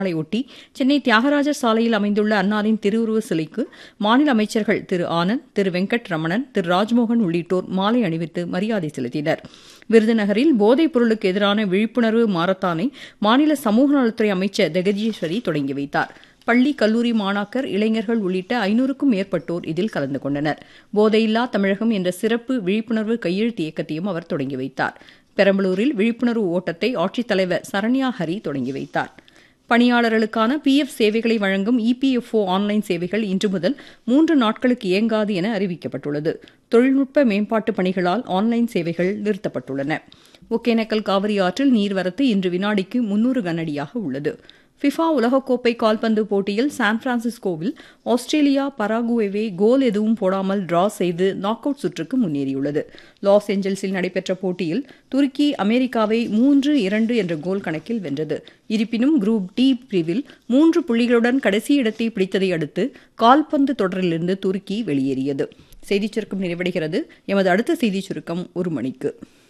நாளையொட்டி சென்னை தியாகராஜர் சாலையில் அமைந்துள்ள அன்னாரின் திருவுருவ சிலைக்கு மாநில அமைச்சர்கள் திரு ஆனந்த் திரு வெங்கட் ரமணன் திரு ராஜ்மோகன் உள்ளிட்டோர் மாலை அணிவித்து மரியாதை செலுத்தினர் விருதுநகரில் போதைப் பொருளுக்கு எதிரான விழிப்புணர்வு மாரத்தானை மாநில சமூக நலத்துறை அமைச்சர் ஜெகதீஸ்வரி தொடங்கி வைத்தார் பள்ளி கல்லூரி மாணாக்கர் இளைஞர்கள் உள்ளிட்ட ஐநூறுக்கும் மேற்பட்டோர் இதில் கலந்து கொண்டனர் போதையில்லா தமிழகம் என்ற சிறப்பு விழிப்புணர்வு கையெழுத்து இயக்கத்தையும் அவர் தொடங்கி வைத்தார் பெரம்பலூரில் விழிப்புணர்வு ஓட்டத்தை ஆட்சித்தலைவர் சரண்யா ஹரி தொடங்கி வைத்தார் பணியாளர்களுக்கான பிஎஃப் சேவைகளை வழங்கும் இபிஎஃப்ஓ ஆன்லைன் சேவைகள் இன்று முதல் மூன்று நாட்களுக்கு இயங்காது என அறிவிக்கப்பட்டுள்ளது தொழில்நுட்ப மேம்பாட்டு பணிகளால் ஆன்லைன் சேவைகள் நிறுத்தப்பட்டுள்ளன ஒகேனக்கல் காவிரி ஆற்றில் நீர்வரத்து இன்று வினாடிக்கு முன்னூறு கனஅடியாக உள்ளது ஃபிஃபா உலகக்கோப்பை கால்பந்து போட்டியில் சான் பிரான்சிஸ்கோவில் ஆஸ்திரேலியா பராகுவேவை கோல் எதுவும் போடாமல் டிரா செய்து நாக் அவுட் சுற்றுக்கு முன்னேறியுள்ளது லாஸ் ஏஞ்சல்ஸில் நடைபெற்ற போட்டியில் துருக்கி அமெரிக்காவை மூன்று இரண்டு என்ற கோல் கணக்கில் வென்றது இருப்பினும் குரூப் டி பிரிவில் மூன்று புள்ளிகளுடன் கடைசி இடத்தை பிடித்ததை அடுத்து கால்பந்து தொடரிலிருந்து துருக்கி வெளியேறியது செய்திச் சுருக்கம் நிறைவடைகிறது எமது அடுத்த செய்திச் சுருக்கம் ஒரு மணிக்கு